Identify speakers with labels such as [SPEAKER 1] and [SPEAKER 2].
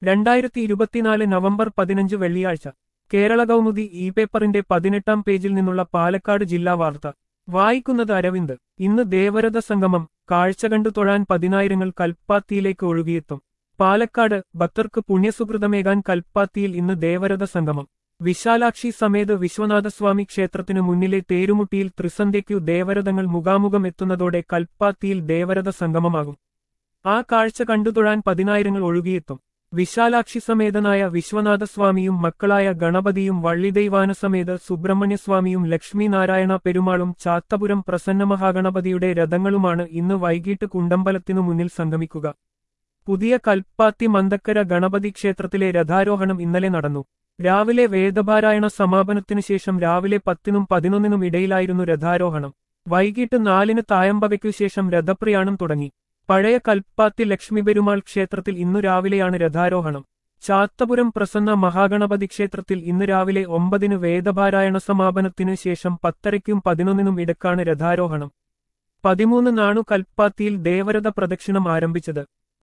[SPEAKER 1] രണ്ടായിരത്തി ഇരുപത്തിനാല് നവംബർ പതിനഞ്ച് വെള്ളിയാഴ്ച കേരള കൗമുദി ഇ പേപ്പറിന്റെ പതിനെട്ടാം പേജിൽ നിന്നുള്ള പാലക്കാട് ജില്ലാ വാർത്ത വായിക്കുന്നത് അരവിന്ദ് ഇന്ന് ദേവരഥ സംഗമം കാഴ്ച കണ്ടു തൊഴാൻ പതിനായിരങ്ങൾ കൽപ്പാത്തിയിലേക്ക് ഒഴുകിയെത്തും പാലക്കാട് ഭക്തർക്ക് പുണ്യസുഹൃതമേകാൻ കൽപ്പാത്തിയിൽ ഇന്ന് ദേവരഥ സംഗമം വിശാലാക്ഷി സമേത വിശ്വനാഥസ്വാമി ക്ഷേത്രത്തിനു മുന്നിലെ തേരുമുട്ടിയിൽ ത്രിസന്ധ്യയ്ക്കു ദേവരഥങ്ങൾ മുഖാമുഖം എത്തുന്നതോടെ കൽപ്പാത്തിയിൽ ദേവരഥ സംഗമമാകും ആ കാഴ്ച കണ്ടുതൊഴാൻ പതിനായിരങ്ങൾ ഒഴുകിയെത്തും വിശാലാക്ഷി സമേതനായ വിശ്വനാഥസ്വാമിയും മക്കളായ ഗണപതിയും വള്ളിദൈവാനസമേത സുബ്രഹ്മണ്യസ്വാമിയും ലക്ഷ്മിനാരായണ പെരുമാളും ചാത്തപുരം പ്രസന്നമഹാഗണപതിയുടെ രഥങ്ങളുമാണ് ഇന്ന് വൈകിട്ട് കുണ്ടമ്പലത്തിനു മുന്നിൽ സംഗമിക്കുക പുതിയ കൽപ്പാത്തി മന്തക്കര ഗണപതി ക്ഷേത്രത്തിലെ രഥാരോഹണം ഇന്നലെ നടന്നു രാവിലെ വേദപാരായണ സമാപനത്തിനു ശേഷം രാവിലെ പത്തിനും പതിനൊന്നിനും ഇടയിലായിരുന്നു രഥാരോഹണം വൈകിട്ട് നാലിന് തായമ്പകയ്ക്കു ശേഷം രഥപ്രയാണം തുടങ്ങി പഴയ കൽപ്പാത്തി ലക്ഷ്മി പെരുമാൾ ക്ഷേത്രത്തിൽ ഇന്നു രാവിലെയാണ് രഥാരോഹണം ചാത്തപുരം പ്രസന്ന മഹാഗണപതി ക്ഷേത്രത്തിൽ ഇന്ന് രാവിലെ ഒമ്പതിന് വേദപാരായണ സമാപനത്തിനു ശേഷം പത്തരയ്ക്കും പതിനൊന്നിനും ഇടക്കാണ് രഥാരോഹണം പതിമൂന്ന് നാണു കൽപ്പാത്തിയിൽ ദേവരഥ പ്രദക്ഷിണം ആരംഭിച്ചത്